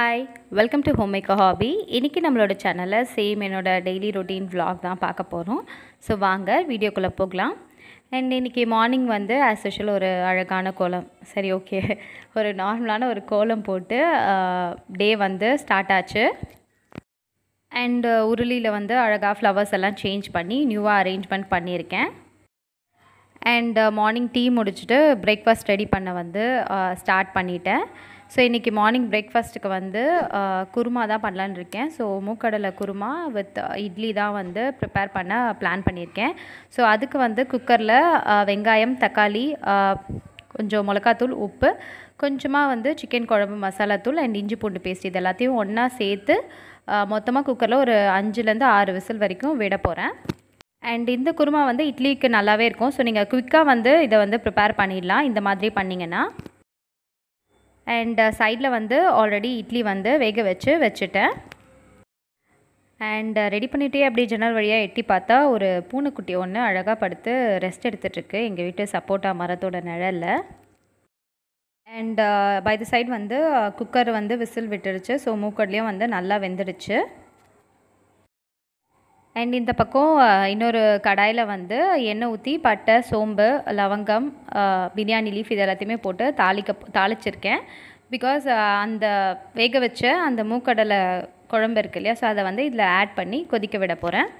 Hi welcome to home maker hobby இன்றைக்கி நம்மளோட சேனலில் சேம் என்னோட டெய்லி ரொட்டீன் vlog தான் பார்க்க போகிறோம் ஸோ வாங்க வீடியோக்குள்ளே போகலாம் அண்ட் இன்றைக்கி மார்னிங் வந்து ஆஸ் யூஷுவல் ஒரு அழகான கோலம் சரி ஓகே ஒரு நார்மலான ஒரு கோலம் போட்டு டே வந்து ஸ்டார்ட் ஆச்சு அண்ட் உருளியில் வந்து அழகாக ஃப்ளவர்ஸ் எல்லாம் சேஞ்ச் பண்ணி நியூவாக அரேஞ்ச்மெண்ட் பண்ணியிருக்கேன் அண்ட் மார்னிங் டீ முடிச்சுட்டு பிரேக்ஃபாஸ்ட் ரெடி பண்ண வந்து ஸ்டார்ட் பண்ணிட்டேன் ஸோ இன்றைக்கி மார்னிங் பிரேக்ஃபாஸ்ட்டுக்கு வந்து அஹ், குருமா தான் பண்ணலான்னு இருக்கேன் ஸோ மூக்கடலை குருமா வித் இட்லி தான் வந்து ப்ரிப்பேர் பண்ண பிளான் பண்ணியிருக்கேன் ஸோ அதுக்கு வந்து குக்கரில் வெங்காயம் தக்காளி அஹ், கொஞ்சம் மிளகாத்தூள் உப்பு கொஞ்சமாக வந்து சிக்கன் குழம்பு மசாலாத்தூள் அண்ட் இஞ்சி பூண்டு பேஸ்ட் இது எல்லாத்தையும் ஒன்றா சேர்த்து மொத்தமாக குக்கரில் ஒரு அஞ்சுலேருந்து ஆறு விசில் வரைக்கும் விட போகிறேன் அண்ட் இந்த குருமா வந்து இட்லிக்கு நல்லாவே இருக்கும் ஸோ நீங்கள் குயிக்காக வந்து இதை வந்து ப்ரிப்பேர் பண்ணிடலாம் இந்த மாதிரி பண்ணிங்கன்னா அண்ட் சைடில் வந்து ஆல்ரெடி இட்லி வந்து வேக வச்சு வச்சுட்டேன் அண்ட் ரெடி பண்ணிகிட்டே அப்படியே ஜன்னல் வழியாக எட்டி பார்த்தா ஒரு பூனைக்குட்டி ஒன்று அழகாக படுத்து ரெஸ்ட் எடுத்துகிட்ருக்கு எங்கள் வீட்டு சப்போட்டா மரத்தோட நிழலில் அண்ட் பை த சைடு வந்து குக்கர் வந்து விசில் விட்டுடுச்சு ஸோ மூக்கட்லேயும் வந்து நல்லா வெந்துடுச்சு அண்ட் இந்த பக்கம் அஹ், இன்னொரு கடாயில் வந்து எண்ணெய் ஊற்றி பட்டை சோம்பு லவங்கம் அஹ், பிரியாணி லீஃப் இது எல்லாத்தையுமே போட்டு தாளிக்க தாளிச்சிருக்கேன் பிகாஸ் அந்த வேக வச்ச அந்த மூக்கடலை குழம்பு இருக்கு இல்லையா ஸோ அதை வந்து இதில் ஆட் பண்ணி கொதிக்க விட போகிறேன்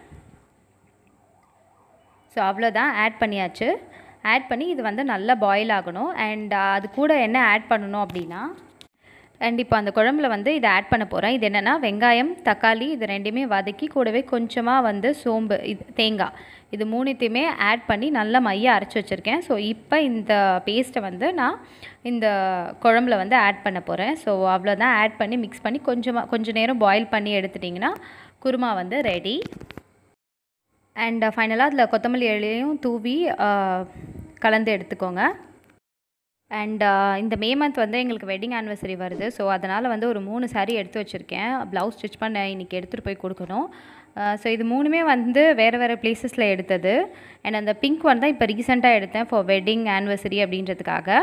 ஸோ அவ்வளோதான் ஆட் பண்ணியாச்சு ஆட் பண்ணி இது வந்து நல்லா பாயில் ஆகணும் அண்ட் அது கூட என்ன ஆட் பண்ணணும் அப்படின்னா அண்ட் இப்போ அந்த குழம்புல வந்து இதை ஆட் பண்ண போகிறேன் இது என்னென்னா வெங்காயம் தக்காளி இது ரெண்டையுமே வதக்கி கூடவே கொஞ்சமாக வந்து சோம்பு இது தேங்காய் இது மூணுத்தையுமே ஆட் பண்ணி நல்லா மைய அரைச்சி வச்சுருக்கேன் ஸோ இப்போ இந்த பேஸ்ட்டை வந்து நான் இந்த குழம்புல வந்து ஆட் பண்ண போகிறேன் ஸோ அவ்வளோதான் ஆட் பண்ணி மிக்ஸ் பண்ணி கொஞ்சமாக கொஞ்ச நேரம் பாயில் பண்ணி எடுத்துட்டிங்கன்னா குருமா வந்து ரெடி அண்ட் ஃபைனலாக அதில் கொத்தமல்லி இலையும் தூவி ஆஹ், கலந்து எடுத்துக்கோங்க அண்ட் இந்த மே மந்த் வந்து எங்களுக்கு வெட்டிங் ஆனிவர்சரி வருது ஸோ அதனால் வந்து ஒரு மூணு saree எடுத்து வச்சுருக்கேன் ப்ளவுஸ் ஸ்டிச் பண்ண இன்றைக்கி எடுத்துகிட்டு போய் கொடுக்கணும் ஸோ இது மூணுமே வந்து வேறு வேறு பிளேசஸில் எடுத்தது அண்ட் அந்த பிங்க் ஒன் தான் இப்போ ரீசெண்டாக எடுத்தேன் ஃபார் வெட்டிங் ஆனிவர்சரி அப்படின்றதுக்காக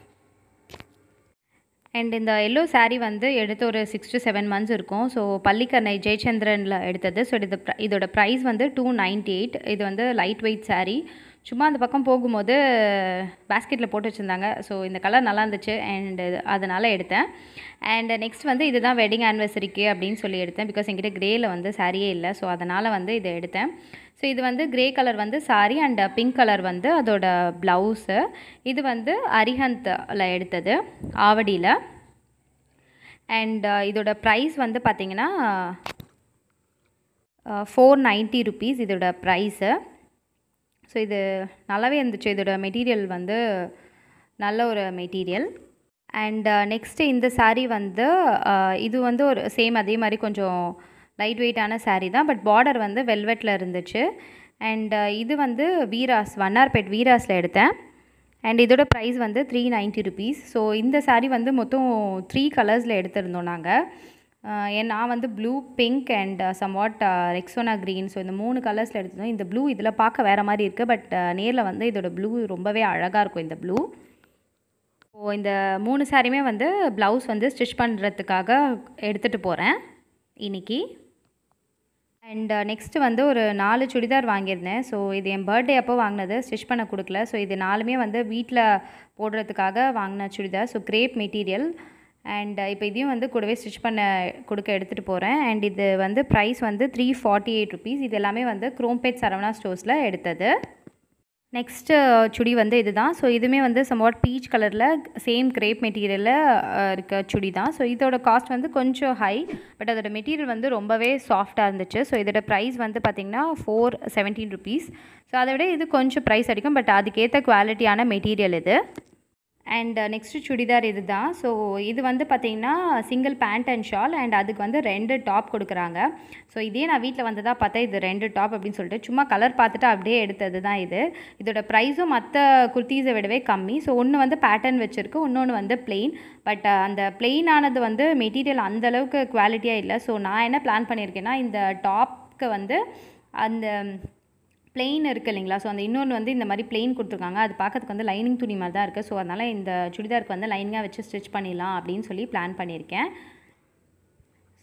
அண்ட் இந்த எல்லோ saree வந்து எடுத்து ஒரு சிக்ஸ் to செவன் மந்த்ஸ் இருக்கும் ஸோ பள்ளிக்கரணை ஜெயச்சந்திரனில் எடுத்தது ஸோ இது pr- இதோட ப்ரைஸ் வந்து டூ நைன்ட்டி எயிட் இது வந்து லைட் வெயிட் saree சும்மா அந்த பக்கம் போகும்போது பேஸ்கெட்டில் போட்டு வச்சுருந்தாங்க ஸோ இந்த கலர் நல்லா இருந்துச்சு அண்ட் அதனால் எடுத்தேன் அண்ட் நெக்ஸ்ட் வந்து இதுதான் வெட்டிங் ஆனிவர்சரிக்கு அப்படின்னு சொல்லி எடுத்தேன் பிகாஸ் என்கிட்ட கிரேயில் வந்து சாரியே இல்லை ஸோ அதனால் வந்து இதை எடுத்தேன் ஸோ இது வந்து கிரே கலர் வந்து சாரி அண்ட் பிங்க் கலர் வந்து அதோட ப்ளவுஸு இது வந்து அரிஹந்தில் எடுத்தது ஆவடியில் அண்ட் இதோட ப்ரைஸ் வந்து பார்த்திங்கன்னா ஃபோர் நைன்ட்டி ருபீஸ் இதோட ப்ரைஸு ஸோ இது நல்லாவே இருந்துச்சு இதோட மெட்டீரியல் வந்து நல்ல ஒரு மெட்டீரியல் அண்ட் நெக்ஸ்ட்டு இந்த saree வந்து அஹ், இது வந்து ஒரு சேம் அதே மாதிரி கொஞ்சம் லைட் வெயிட்டான saree தான் பட் பார்டர் வந்து வெல்வெட்டில் இருந்துச்சு அண்ட் இது வந்து வீராஸ் வண்ணார்பேட் வீராஸில் எடுத்தேன் அண்ட் இதோட ப்ரைஸ் வந்து த்ரீ நைன்ட்டி ருபீஸ் ஸோ இந்த saree வந்து மொத்தம் த்ரீ கலர்ஸில் எடுத்திருந்தோம் நாங்கள் ஏன் நான் வந்து blue pink and somewhat Rexona green so இந்த மூணு கலர்ஸில் எடுத்திருந்தோம் இந்த ப்ளூ இதில் பார்க்க வேறு மாதிரி இருக்குது பட் நேரில் வந்து இதோட ப்ளூ ரொம்பவே அழகாக இருக்கும் இந்த ப்ளூ ஸோ இந்த மூணு சாரியுமே வந்து ப்ளவுஸ் வந்து ஸ்டிச் பண்ணுறதுக்காக எடுத்துகிட்டு போகிறேன் இன்னைக்கு அண்ட் நெக்ஸ்ட்டு வந்து ஒரு நாலு சுடிதார் வாங்கியிருந்தேன் ஸோ இது என் பர்த்டே அப்போ வாங்கினது ஸ்டிச் பண்ண கொடுக்கல ஸோ இது நாலுமே வந்து வீட்டில் போடுறதுக்காக வாங்கின churidar so crepe material and இப்போ இதையும் வந்து கூடவே ஸ்டிச் பண்ண கொடுக்க எடுத்துகிட்டு போகிறேன் அண்ட் இது வந்து ப்ரைஸ் வந்து த்ரீ ஃபார்ட்டி எயிட் ருபீஸ் இது எல்லாமே வந்து குரோம்பேட் சரவணா ஸ்டோர்ஸில் எடுத்தது நெக்ஸ்ட்டு சுடி வந்து இதுதான் ஸோ இதுவுமே வந்து சம்வாட் பீச் கலரில் சேம் கிரேப் மெட்டீரியலில் இருக்க சுடி தான் ஸோ இதோட காஸ்ட் வந்து கொஞ்சம் ஹை பட் அதோட மெட்டீரியல் வந்து ரொம்பவே சாஃப்டாக இருந்துச்சு ஸோ இதோட ப்ரைஸ் வந்து பார்த்திங்கன்னா ஃபோர் செவன்டீன் ருபீஸ் ஸோ அதை விட இது கொஞ்சம் ப்ரைஸ் அடிக்கும் பட் அதுக்கேற்ற குவாலிட்டியான மெட்டீரியல் இது அண்ட் நெக்ஸ்ட்டு சுடிதார் இது தான் ஸோ இது வந்து பார்த்திங்கன்னா single pant and shawl and அதுக்கு வந்து ரெண்டு டாப் கொடுக்குறாங்க ஸோ இதே நான் வீட்டில் வந்ததாக பார்த்தா இது ரெண்டு டாப் அப்படின்னு சொல்லிட்டு சும்மா கலர் பார்த்துட்டு அப்படியே எடுத்தது தான் இது இதோட ப்ரைஸும் மற்ற குர்த்தீஸை விடவே கம்மி ஸோ ஒன்று வந்து பேட்டர்ன் வச்சுருக்கு இன்னொன்று வந்து plain பட் அந்த plain ஆனது வந்து மெட்டீரியல் அந்தளவுக்கு குவாலிட்டியாக இல்லை ஸோ நான் என்ன பிளான் பண்ணியிருக்கேன்னா இந்த டாப்க்கு வந்து அந்த plain இருக்குது இல்லைங்களா ஸோ அந்த இன்னொன்று வந்து இந்த மாதிரி plain கொடுத்துருக்காங்க அது பார்க்கறதுக்கு வந்து லைனிங் துணி மாதிரி தான் இருக்குது ஸோ அதனால் இந்த சுடிதாருக்கு வந்து லைனிங்காக வச்சு ஸ்டிச் பண்ணிடலாம் அப்படின்னு சொல்லி பிளான் பண்ணியிருக்கேன்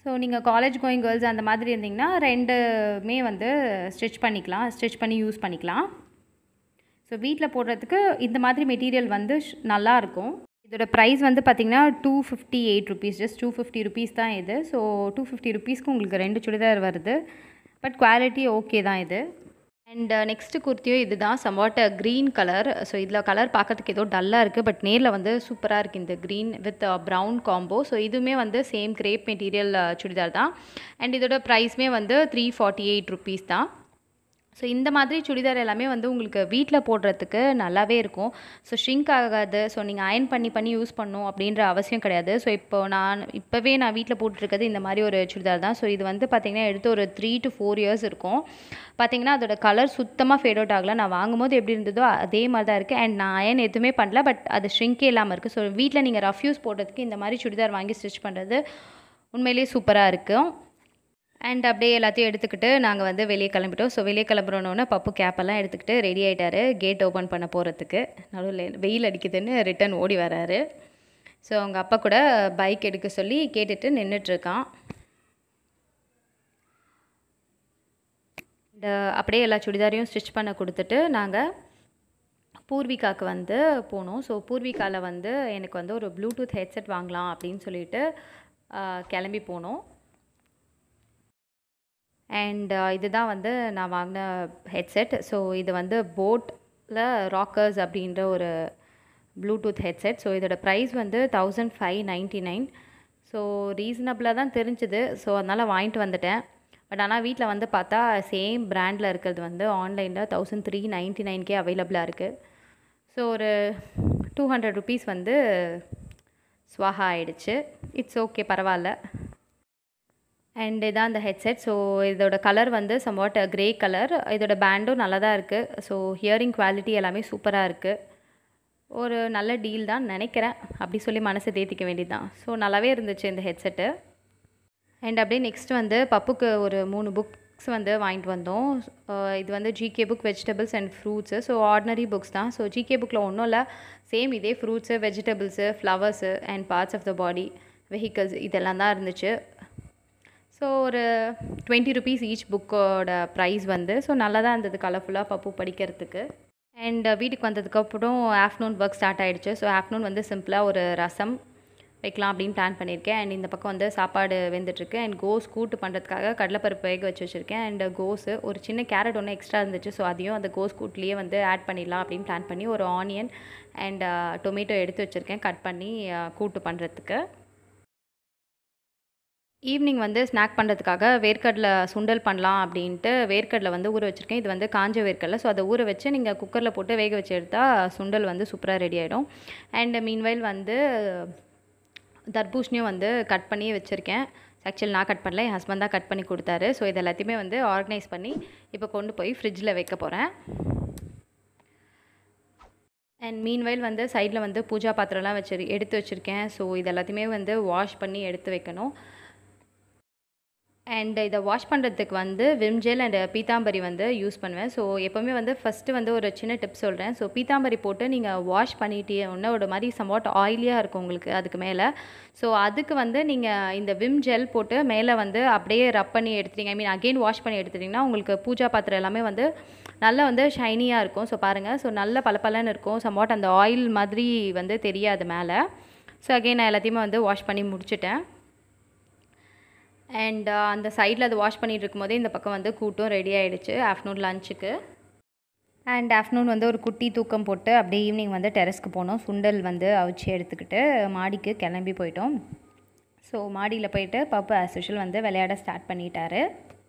ஸோ நீங்கள் காலேஜ் கோயிங் கேர்ள்ஸ் அந்த மாதிரி இருந்தீங்கன்னா ரெண்டுமே வந்து ஸ்டிச் பண்ணிக்கலாம் ஸ்டிச் பண்ணி யூஸ் பண்ணிக்கலாம் ஸோ வீட்டில் போடுறதுக்கு இந்த மாதிரி மெட்டீரியல் வந்து ஷ்- நல்லா இருக்கும் இதோட ப்ரைஸ் வந்து பார்த்திங்கன்னா two fifty eight rupees just two fifty rupees தான் இது ஸோ டூ ஃபிஃப்டி ருபீஸ்க்கு உங்களுக்கு ரெண்டு சுடிதார் வருது பட் குவாலிட்டி ஓகே தான் இது அண்ட் நெக்ஸ்ட்டு குர்த்தியும் இதுதான் சம்வாட் க்ரீன் கலர் ஸோ இதில் கலர் பார்க்கறதுக்கு ஏதோ டல்லாக இருக்குது பட் நேரில் வந்து சூப்பராக இருக்குது இந்த green with brown combo so இதுவுமே வந்து சேம் கிரேப் மெட்டீரியல் சுடிதார் தான் அண்ட் இதோட ப்ரைஸ்மே வந்து த்ரீ ஃபார்ட்டி எயிட் ருபீஸ் தான் ஸோ இந்த மாதிரி சுடிதார் எல்லாமே வந்து உங்களுக்கு வீட்டில் போடுறதுக்கு நல்லாவே இருக்கும் ஸோ ஷ்ரிங்க் ஆகாது ஸோ நீங்கள் அயன் பண்ணி பண்ணி யூஸ் பண்ணணும் அப்படின்ற அவசியம் கிடையாது ஸோ இப்போ நான் இப்போவே நான் வீட்டில் போட்டுருக்கிறது இந்த மாதிரி ஒரு சுடிதார் தான் ஸோ இது வந்து பார்த்திங்கன்னா எடுத்து ஒரு த்ரீ டு ஃபோர் இயர்ஸ் இருக்கும் பார்த்தீங்கன்னா அதோட கலர் சுத்தமாக ஃபேட் அவுட் ஆகல நான் வாங்கும்போது எப்படி இருந்ததோ அதே மாதிரி தான் இருக்குது அண்ட் நான் அயன் எதுவுமே பண்ணல பட் அது ஷ்ரிங்கே இல்லாமல் இருக்குது ஸோ வீட்டில் நீங்கள் ரஃப் யூஸ் போடுறதுக்கு இந்த மாதிரி சுடிதார் வாங்கி ஸ்டிச் பண்ணுறது உண்மையிலேயே சூப்பராக இருக்கும் அண்ட் அப்படியே எல்லாத்தையும் எடுத்துக்கிட்டு நாங்கள் வந்து வெளியே கிளம்பிட்டோம் ஸோ வெளியே கிளம்புறோன்னொன்னே பப்பு கேப்பெல்லாம் எடுத்துக்கிட்டு ரெடி ஆகிட்டாரு கேட் ஓப்பன் பண்ண போகிறதுக்கு நடுவில் வெயில் அடிக்குதுன்னு ரிட்டர்ன் ஓடி வராரு ஸோ அவங்க அப்பா கூட பைக் எடுக்க சொல்லி கேட்டுட்டு நின்றுட்டுருக்கான் இந்த அப்படியே எல்லா சுடிதாரையும் ஸ்டிச் பண்ண கொடுத்துட்டு நாங்கள் பூர்விகாவுக்கு வந்து போனோம் ஸோ பூர்விகாவில் வந்து எனக்கு வந்து ஒரு ப்ளூடூத் ஹெட்செட் வாங்கலாம் அப்படின்னு சொல்லிட்டு ஆஹ், கிளம்பி போனோம் அண்ட் இதுதான் வந்து நான் வாங்கின ஹெட்செட் ஸோ இது வந்து போட்டில் ராக்கர்ஸ் அப்படின்ற ஒரு ப்ளூடூத் ஹெட்செட் ஸோ இதோட ப்ரைஸ் வந்து thousand five ninety nine so ரீசனபிளாக தான் தெரிஞ்சுது ஸோ அதனால் வாங்கிட்டு வந்துட்டேன் பட் ஆனால் வீட்டில் வந்து பார்த்தா சேம் பிராண்டில் இருக்கிறது வந்து ஆன்லைனில் தௌசண்ட் த்ரீ நைன்ட்டி நைன்கே அவைலபிளாக இருக்குது ஸோ ஒரு டூ ஹண்ட்ரட் ருபீஸ் வந்து ஸ்வாஹா ஆயிடுச்சு இட்ஸ் ஓகே பரவாயில்ல அண்ட் இதான் அந்த ஹெட்செட் ஸோ இதோட கலர் வந்து சம்வாட் கிரே கலர் இதோட பேண்டும் நல்லா தான் இருக்குது ஸோ ஹியரிங் குவாலிட்டி எல்லாமே சூப்பராக இருக்குது ஒரு நல்ல டீல் தான் நினைக்கிறேன் அப்படி சொல்லி மனசை தேத்திக்க வேண்டியதுதான் ஸோ நல்லாவே இருந்துச்சு இந்த ஹெட்செட்டு அண்ட் அப்படியே நெக்ஸ்ட் வந்து பப்புக்கு ஒரு மூணு புக்ஸ் வந்து வாங்கிட்டு வந்தோம் அஹ் இது வந்து GK book vegetables and fruits so ordinary books தான் ஸோ ஜிகே புக்கில் ஒன்றும் இல்லை சேம் இதே fruits vegetables flowers and parts of the body vehicles இதெல்லாம் தான் இருந்துச்சு ஸோ ஒரு டுவெண்ட்டி ருபீஸ் ஈச் புக்கோட ப்ரைஸ் வந்து ஸோ நல்லா தான் இருந்தது கலர்ஃபுல்லாக பப்பு படிக்கிறதுக்கு அண்ட் வீட்டுக்கு வந்ததுக்கப்புறம் ஆஃப்டர்நூன் ஒர்க் ஸ்டார்ட் ஆகிடுச்சு ஸோ ஆஃப்டர்நூன் வந்து சிம்பிளாக ஒரு ரசம் வைக்கலாம் அப்படின்னு பிளான் பண்ணியிருக்கேன் அண்ட் இந்த பக்கம் வந்து சாப்பாடு வெந்துட்டுருக்கு அண்ட் கோஸ் கூட்டு பண்ணுறதுக்காக கடலைப்பருப்பு வேக வச்சு வச்சுருக்கேன் அண்ட் கோஸு ஒரு சின்ன கேரட் ஒன்று எக்ஸ்ட்ரா இருந்துச்சு ஸோ அதையும் அந்த கோஸ் கூட்லேயே வந்து ஆட் பண்ணிடலாம் அப்படின்னு பிளான் பண்ணி ஒரு ஆனியன் அண்ட் டொமேட்டோ எடுத்து வச்சுருக்கேன் கட் பண்ணி அஹ், கூட்டு பண்ணுறதுக்கு ஈவினிங் வந்து ஸ்நாக் பண்ணுறதுக்காக வேர்க்கடலை சுண்டல் பண்ணலாம் அப்படின்ட்டு வேர்க்கடலை வந்து ஊற வச்சுருக்கேன் இது வந்து காஞ்ச வேர்க்கடலை ஸோ அதை ஊற வச்சு நீங்கள் குக்கரில் போட்டு வேக வச்சு எடுத்தால் சுண்டல் வந்து சூப்பராக ரெடி ஆகிடும் அண்ட் மீன்வைல் வந்து தர்பூஷணியும் வந்து கட் பண்ணி வச்சுருக்கேன் ஆக்சுவலி நான் கட் பண்ணல என் ஹஸ்பண்ட் தான் கட் பண்ணி கொடுத்தாரு ஸோ இது எல்லாத்தையுமே வந்து ஆர்கனைஸ் பண்ணி இப்போ கொண்டு போய் ஃப்ரிட்ஜில் வைக்க போகிறேன் அண்ட் மீன்வைல் வந்து சைடில் வந்து பூஜா பாத்திரம்லாம் வச்சு எடுத்து வச்சுருக்கேன் ஸோ இது எல்லாத்தையுமே வந்து வாஷ் பண்ணி எடுத்து வைக்கணும் அண்ட் இதை வாஷ் பண்ணுறதுக்கு வந்து விம் ஜெல் அண்ட் பீத்தாம்பரி வந்து யூஸ் பண்ணுவேன் ஸோ எப்போவுமே வந்து ஃபஸ்ட்டு வந்து ஒரு சின்ன டிப் சொல்கிறேன் ஸோ பீத்தாம்பரி போட்டு நீங்கள் வாஷ் பண்ணிட்டே ஒன்று ஒரு மாதிரி சம்வாட் ஆயிலியாக இருக்கும் உங்களுக்கு அதுக்கு மேலே ஸோ அதுக்கு வந்து நீங்கள் இந்த விம் ஜெல் போட்டு மேலே வந்து அப்படியே ரப் பண்ணி எடுத்துட்டீங்க ஐ மீன் அகெயின் வாஷ் பண்ணி எடுத்துட்டிங்கன்னா உங்களுக்கு பூஜா பாத்திரம் எல்லாமே வந்து நல்லா வந்து ஷைனியாக இருக்கும் ஸோ பாருங்கள் ஸோ நல்ல பளபளன்னு இருக்கும் சம்வாட் அந்த ஆயில் மாதிரி வந்து தெரியாது மேலே ஸோ அகெயின் நான் எல்லாத்தையுமே வந்து வாஷ் பண்ணி முடிச்சிட்டேன் அண்ட் அந்த சைடில் அது வாஷ் பண்ணிட்டு இருக்கும்போதே இந்த பக்கம் வந்து கூட்டும் ரெடி ஆகிடுச்சு ஆஃப்டர்நூன் லஞ்சுக்கு அண்ட் ஆஃப்டர்நூன் வந்து ஒரு குட்டி தூக்கம் போட்டு அப்படியே ஈவினிங் வந்து டெரஸ்க்கு போனோம் சுண்டல் வந்து அவிச்சு எடுத்துக்கிட்டு மாடிக்கு கிளம்பி போயிட்டோம் ஸோ மாடியில் போயிட்டு பாப்பா ஆஸ் யூஷுவல் வந்து விளையாட ஸ்டார்ட் பண்ணிட்டாரு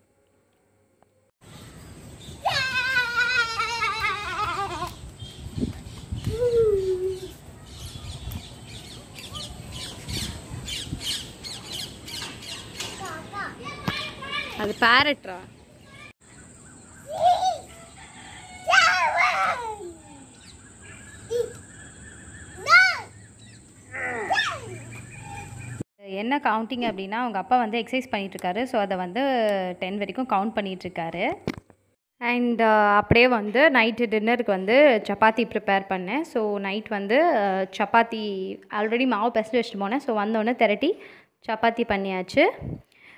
அது பேரட்ரா என்ன கவுண்டிங் அப்படின்னா அவங்க அப்பா வந்து எக்ஸசைஸ் பண்ணிகிட்ருக்காரு ஸோ அதை வந்து டென் வரைக்கும் கவுண்ட் பண்ணிகிட்ருக்காரு அண்ட் அப்படியே வந்து நைட்டு டின்னருக்கு வந்து சப்பாத்தி ப்ரிப்பேர் பண்ணேன் ஸோ நைட் வந்து அஹ், சப்பாத்தி ஆல்ரெடி மாவு பிசைஞ்சு வச்சுட்டு போனேன் ஸோ வந்தோடனே திரட்டி சப்பாத்தி பண்ணியாச்சு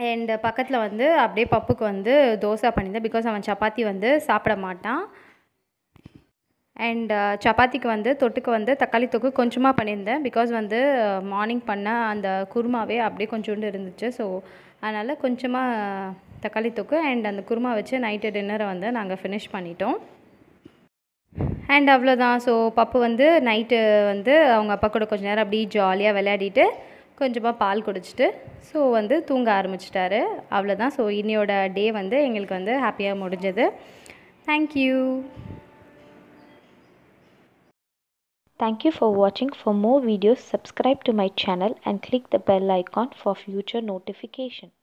அண்ட் பக்கத்தில் வந்து அப்படியே பப்புக்கு வந்து தோசை பண்ணியிருந்தேன் பிகாஸ் அவன் சப்பாத்தி வந்து சாப்பிட மாட்டான் அண்ட் சப்பாத்திக்கு வந்து தொட்டுக்கு வந்து தக்காளி தொக்கு கொஞ்சமாக பண்ணியிருந்தேன் பிகாஸ் வந்து மார்னிங் பண்ண அந்த குருமாவே அப்படியே கொஞ்சோண்டு இருந்துச்சு ஸோ அதனால் கொஞ்சமாக தக்காளி தொக்கு அண்ட் அந்த குருமா வச்சு நைட்டு டின்னரை வந்து நாங்கள் ஃபினிஷ் பண்ணிட்டோம் அண்ட் அவ்வளோதான் ஸோ பப்பு வந்து நைட்டு வந்து அவங்க அப்பா கூட கொஞ்ச நேரம் அப்படியே ஜாலியாக விளையாடிட்டு கொஞ்சமாக பால் குடிச்சிட்டு ஸோ வந்து தூங்க ஆரம்பிச்சிட்டாரு அவ்வளோதான் ஸோ இன்னையோட டே வந்து எங்களுக்கு வந்து ஹாப்பியாக முடிஞ்சது thank you Thank you for watching. For more videos, subscribe to my channel and click the bell icon for future notification.